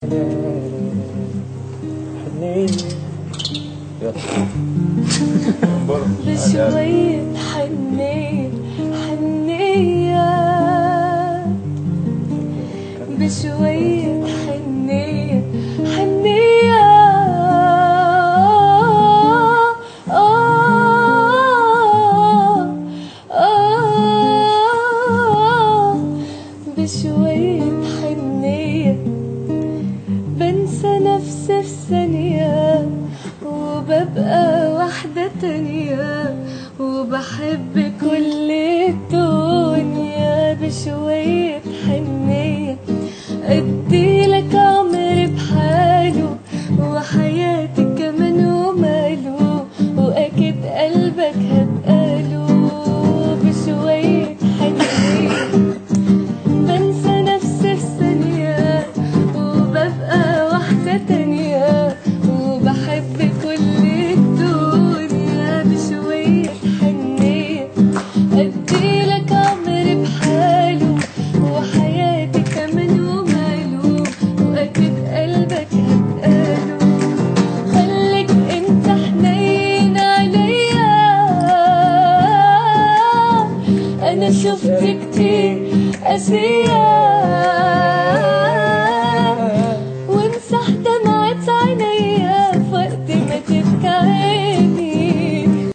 بشوية حنية حنية بشوية حنية حنية آه آه بشوية حنية بنسى نفسي في ثانية وببقى واحدة تانية وبحب كل الدنيا بشوية حنية اديلك عمري بحاله وحياتي كمان وماله واكيد قلبك هتقاله بشوية حنية بنسى نفسي في ثانية وببقى واحدة تانية وبحب كل الدنيا بشوية حنية أديلك عمري بحاله وحياتي كمان وماله وأكيد قلبك هتقاله خليك انت حنين عليا انا شفت كتير اسيا